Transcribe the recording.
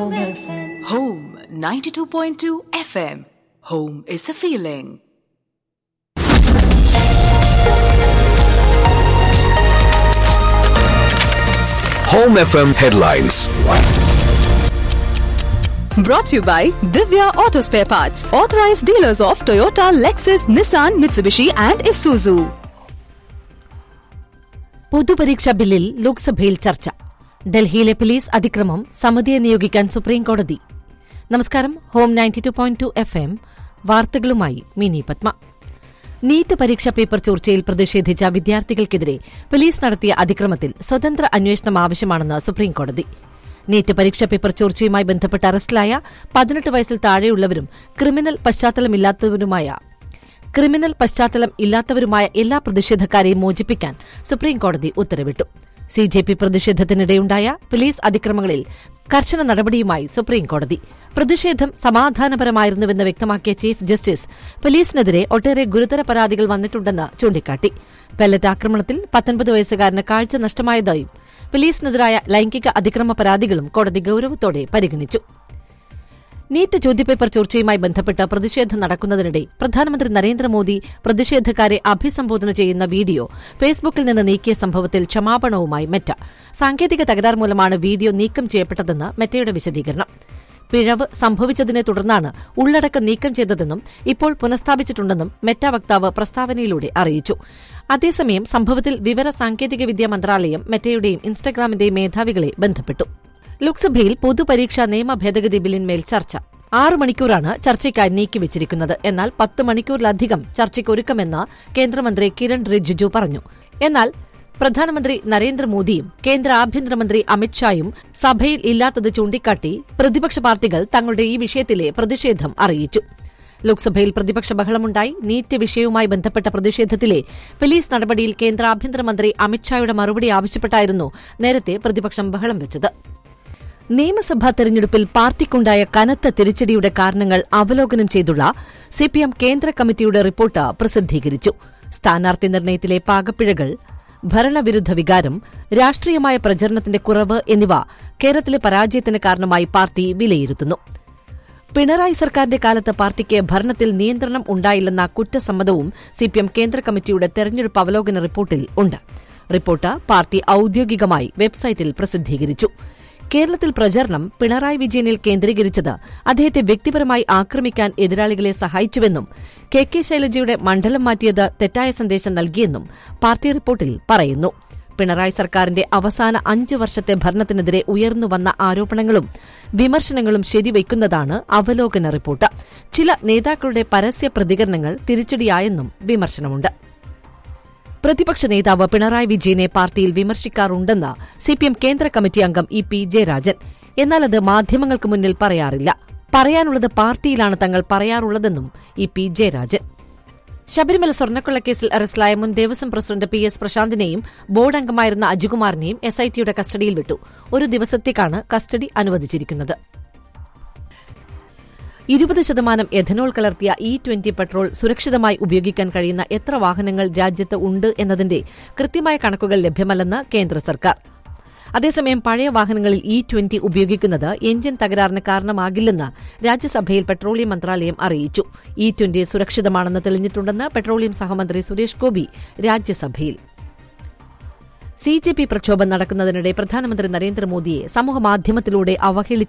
Home FM. Home 92.2 FM. Home is a feeling. Home FM headlines. Brought to you by Divya Auto Spare Parts, authorized dealers of Toyota, Lexus, Nissan, Mitsubishi, and Isuzu. പൊതുപരീക്ഷാ ബില്ലിൽ ലോക്സഭയിൽ ചർച്ച ഡൽഹിയിലെ police അതിക്രമം സമിതിയെ നിയോഗിക്കാൻ സുപ്രീംകോടതി നമസ്കാരം home ninety two point two F M വാർത്തകളുമായി മിനി പത്മ നീറ്റ് പരീക്ഷാ പേപ്പർ ചോർച്ചയിൽ പ്രതിഷേധിച്ച വിദ്യാർത്ഥികൾക്കെതിരെ പോലീസ് നടത്തിയ അതിക്രമത്തിൽ സ്വതന്ത്ര അന്വേഷണം ആവശ്യമാണെന്ന് സുപ്രീംകോടതി നീറ്റ് പരീക്ഷാ പേപ്പർ ചോർച്ചയുമായി ബന്ധപ്പെട്ട് അറസ്റ്റിലായ പതിനെട്ട് വയസ്സിൽ താഴെയുള്ളവരും ക്രിമിനൽ പശ്ചാത്തലമില്ലാത്തവരുമായ ക്രിമിനൽ പശ്ചാത്തലം ഇല്ലാത്തവരുമായ എല്ലാ പ്രതിഷേധക്കാരെയും മോചിപ്പിക്കാൻ സുപ്രീംകോടതി ഉത്തരവിട്ടു സി ജെ പി പ്രതിഷേധത്തിനിടെയുണ്ടായ പോലീസ് അതിക്രമങ്ങളിൽ കർശന നടപടിയുമായി സുപ്രീംകോടതി പ്രതിഷേധം സമാധാനപരമായിരുന്നുവെന്ന് വ്യക്തമാക്കിയ ചീഫ് ജസ്റ്റിസ് പോലീസിനെതിരെ ഒട്ടേറെ ഗുരുതര പരാതികൾ വന്നിട്ടുണ്ടെന്ന് ചൂണ്ടിക്കാട്ടി പെല്ലറ്റ് ആക്രമണത്തിൽ പത്തൊൻപത് വയസ്സുകാരന് കാഴ്ച നഷ്ടമായതായും പോലീസിനെതിരായ ലൈംഗിക അതിക്രമ പരാതികളും കോടതി ഗൌരവത്തോടെ പരിഗണിച്ചു നീറ്റ് ചോദ്യപേപ്പർ ചോർച്ചയുമായി ബന്ധപ്പെട്ട് പ്രതിഷേധം നടക്കുന്നതിനിടെ പ്രധാനമന്ത്രി നരേന്ദ്രമോദി പ്രതിഷേധക്കാരെ അഭിസംബോധന ചെയ്യുന്ന വീഡിയോ ഫേസ്ബുക്കിൽ നിന്ന് നീക്കിയ സംഭവത്തിൽ ക്ഷമാപണവുമായി മെറ്റ സാങ്കേതിക തകരാർ മൂലമാണ് വീഡിയോ നീക്കം ചെയ്യപ്പെട്ടതെന്ന് മെറ്റയുടെ വിശദീകരണം പിഴവ് സംഭവിച്ചതിനെ തുടർന്നാണ് ഉള്ളടക്കം നീക്കം ചെയ്തതെന്നും ഇപ്പോൾ പുനഃസ്ഥാപിച്ചിട്ടുണ്ടെന്നും മെറ്റ വക്താവ് പ്രസ്താവനയിലൂടെ അറിയിച്ചു അതേസമയം സംഭവത്തിൽ വിവര സാങ്കേതികവിദ്യാ മന്ത്രാലയം മെറ്റയുടെയും ഇൻസ്റ്റഗ്രാമിന്റെയും മേധാവികളെ ബന്ധപ്പെട്ടു ലോക്സഭയിൽ പൊതുപരീക്ഷാ നിയമ ഭേദഗതി ബില്ലിന്മേൽ ചർച്ച ആറ് മണിക്കൂറാണ് ചർച്ചയ്ക്കായി നീക്കിവച്ചിരിക്കുന്നത് എന്നാൽ പത്ത് മണിക്കൂറിലധികം ചർച്ചയ്ക്ക് ഒരുക്കമെന്ന് കേന്ദ്രമന്ത്രി കിരൺ റിജിജു പറഞ്ഞു എന്നാൽ പ്രധാനമന്ത്രി നരേന്ദ്രമോദിയും കേന്ദ്ര ആഭ്യന്തരമന്ത്രി അമിത്ഷായും സഭയിൽ ഇല്ലാത്തത് ചൂണ്ടിക്കാട്ടി പ്രതിപക്ഷ പാർട്ടികൾ തങ്ങളുടെ ഈ വിഷയത്തിലെ പ്രതിഷേധം അറിയിച്ചു ലോക്സഭയിൽ പ്രതിപക്ഷ ബഹളമുണ്ടായി നീറ്റ് വിഷയവുമായി ബന്ധപ്പെട്ട പ്രതിഷേധത്തിലെ പോലീസ് നടപടിയിൽ കേന്ദ്ര ആഭ്യന്തരമന്ത്രി അമിത്ഷായുടെ മറുപടി ആവശ്യപ്പെട്ടായിരുന്നു നേരത്തെ പ്രതിപക്ഷം ബഹളം വെച്ചത് നിയമസഭാ തെരഞ്ഞെടുപ്പിൽ പാർട്ടിക്കുണ്ടായ കനത്ത തിരിച്ചടിയുടെ കാരണങ്ങൾ അവലോകനം ചെയ്തുള്ള സിപിഎം കേന്ദ്ര കമ്മിറ്റിയുടെ റിപ്പോർട്ട് പ്രസിദ്ധീകരിച്ചു സ്ഥാനാർത്ഥി നിർണയത്തിലെ പാകപ്പിഴകൾ ഭരണവിരുദ്ധ വികാരം രാഷ്ട്രീയമായ പ്രചരണത്തിന്റെ കുറവ് എന്നിവ കേരളത്തിലെ പരാജയത്തിന് കാരണമായി പാർട്ടി വിലയിരുത്തുന്നു പിണറായി സർക്കാരിന്റെ കാലത്ത് പാർട്ടിക്ക് ഭരണത്തിൽ നിയന്ത്രണം ഉണ്ടായില്ലെന്ന കുറ്റസമ്മതവും സിപിഎം കേന്ദ്ര കമ്മിറ്റിയുടെ തെരഞ്ഞെടുപ്പ് അവലോകന റിപ്പോർട്ടിൽ ഉണ്ട് റിപ്പോർട്ട് പാർട്ടി ഔദ്യോഗികമായി വെബ്സൈറ്റിൽ പ്രസിദ്ധീകരിച്ചു കേരളത്തിൽ പ്രചരണം പിണറായി വിജയനിൽ കേന്ദ്രീകരിച്ചത് അദ്ദേഹത്തെ വ്യക്തിപരമായി ആക്രമിക്കാൻ എതിരാളികളെ സഹായിച്ചുവെന്നും കെ കെ ശൈലജയുടെ മണ്ഡലം മാറ്റിയത് തെറ്റായ സന്ദേശം നൽകിയെന്നും പാർട്ടി റിപ്പോർട്ടിൽ പറയുന്നു പിണറായി സർക്കാരിന്റെ അവസാന അഞ്ചു വർഷത്തെ ഭരണത്തിനെതിരെ ഉയർന്നുവന്ന ആരോപണങ്ങളും വിമർശനങ്ങളും ശരിവയ്ക്കുന്നതാണ് അവലോകന റിപ്പോർട്ട് ചില നേതാക്കളുടെ പരസ്യ പ്രതികരണങ്ങൾ തിരിച്ചടിയായെന്നും വിമർശനമുണ്ട് പ്രതിപക്ഷ നേതാവ് പിണറായി വിജയനെ പാർട്ടിയിൽ വിമർശിക്കാറുണ്ടെന്ന് സിപിഎം കേന്ദ്ര കമ്മിറ്റി അംഗം ഇ പി ജയരാജൻ എന്നാൽ അത് മാധ്യമങ്ങൾക്ക് മുന്നിൽ പറയാറില്ല പറയാനുള്ളത് പാർട്ടിയിലാണ് തങ്ങൾ പറയാറുള്ളതെന്നും ഇ പി ജയരാജൻ ശബരിമല സ്വർണ്ണക്കൊള്ളക്കേസിൽ അറസ്റ്റിലായ മുൻ ദേവസ്വം പ്രസിഡന്റ് പി എസ് പ്രശാന്തിനെയും ബോർഡ് അംഗമായിരുന്ന അജികുമാറിനെയും എസ് ഐ ടിയുടെ കസ്റ്റഡിയിൽ വിട്ടു ഒരു ദിവസത്തേക്കാണ് കസ്റ്റഡി അനുവദിച്ചിരിക്കുന്നത് ഇരുപത് ശതമാനം എഥനോൾ കലർത്തിയ ഇ ട്വന്റി പെട്രോൾ സുരക്ഷിതമായി ഉപയോഗിക്കാൻ കഴിയുന്ന എത്ര വാഹനങ്ങൾ രാജ്യത്ത് ഉണ്ട് എന്നതിന്റെ കൃത്യമായ കണക്കുകൾ ലഭ്യമല്ലെന്ന് കേന്ദ്ര സർക്കാർ അതേസമയം പഴയ വാഹനങ്ങളിൽ ഇ ട്വന്റി ഉപയോഗിക്കുന്നത് എഞ്ചിൻ തകരാറിന് കാരണമാകില്ലെന്ന് രാജ്യസഭയിൽ പെട്രോളിയം മന്ത്രാലയം അറിയിച്ചു ഇ ട്വന്റി സുരക്ഷിതമാണെന്ന് തെളിഞ്ഞിട്ടുണ്ടെന്ന് പെട്രോളിയം സഹമന്ത്രി സുരേഷ് ഗോപി രാജ്യസഭയിൽ സി ജെ പി പ്രക്ഷോഭം നടക്കുന്നതിനിടെ പ്രധാനമന്ത്രി നരേന്ദ്രമോദിയെ സമൂഹമാധ്യമത്തിലൂടെ അവഹേളിച്ച